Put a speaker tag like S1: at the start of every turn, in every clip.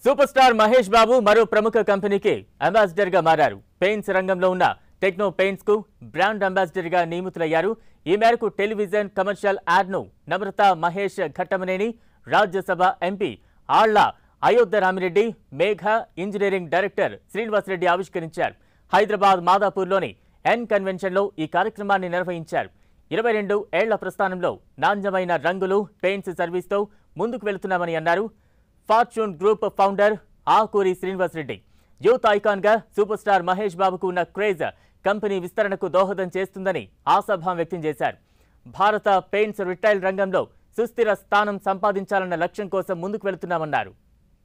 S1: super star Mahesh బాబు మరో ప్రముఖ కంపెనీకి అంబాసిడర్ గా మారారు పెయింట్స్ రంగంలో ఉన్న టెక్నో పెయింట్స్ కు బ్రాండ్ అంబాసిడర్ గా నియమితులయ్యారు ఈ మేరకు టెలివిజన్ కమర్షియల్ యాడ్ ను Namrata Mahesh Ghattamaneni Rajya Sabha MP Alla Ayodhya Ramireddy Megha engineering director Srinivasa Reddy ఆవిష్కరించారు హైదరాబాద్ మాదాపూర్లోని ఎన్ కన్వెన్షన్లో ఈ కార్యక్రమాన్ని నిర్వహించారు ఇరవై రెండు ఏళ్ల ప్రస్థానంలో నాణ్యమైన రంగులు పెయింట్స్ సర్వీస్తో ముందుకు వెళుతున్నామని అన్నారు Fortune group founder Akuri Srinivasa Reddy youth icon గా సూపర్ స్టార్ మహేష్ బాబుకు ఉన్న క్రేజ్ కంపెనీ విస్తరణకు దోహదం చేస్తుందని ఆశాభావం వ్యక్తం చేశారు భారత పెయింట్స్ రిటైల్ రంగంలో సుస్థిర స్థానం సంపాదించాలన్న లక్ష్యం కోసం ముందుకు వెళుతున్నామన్నారు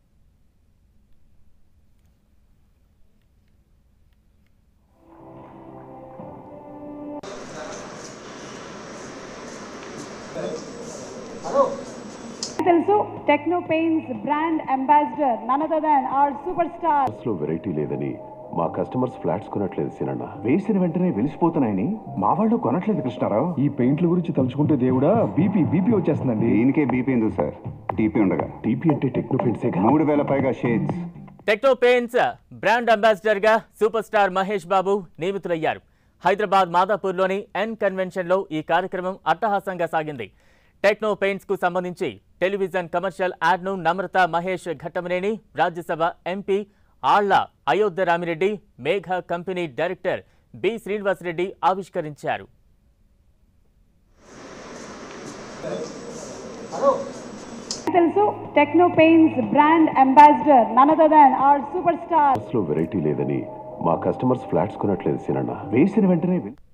S2: తెలుసు Techno paints brand ambassador none other than our super star
S3: లో వెరైటీ లేదని మా కస్టమర్స్ ఫ్లాట్స్ కొనట్లేదు సినన్న
S4: వేసిన వెంటనే వెలిసిపోతున్నాయని మా వాళ్ళు కొనట్లేదు కృష్ణారావు
S5: ఈ పెయింట్ల గురించి తలుచుకుంటే దేవుడా బీపీ బీపీ వచ్చేస్తుందండి
S4: దీనికే బీపీ ఎందుకు సార్ టీపీ ఉండగా
S3: టీపీ అంటే టెక్నోఫెన్సే
S4: మూడు వేల పైగా shades
S1: Techno paints brand ambassador గా సూపర్ స్టార్ మహేష్ బాబు నియమితులయ్యారు హైదరాబాద్ మాదాపూర్లోని ఎన్ కన్వెన్షన్లో ఈ కార్యక్రమం అట్టహాసంగా సాగింది టెక్నో పెయింట్స్ కు సంబంధించి టెలివిజన్ కమర్షియల్ యాడ్ ను Namrata Mahesh Ghattamaneni Rajya Sabha MP Alla Ayodhya Ramireddy Megha company director B Srinivasa Reddy ఆవిష్కరించారు
S2: తెలుసు Techno paints brand ambassador none other than our super star
S3: లో వెరైటీ లేదని మా కస్టమర్స్ ఫ్లాట్స్ కొనట్లేదు సినన్న
S4: వేసిన వెంటనే వెలి-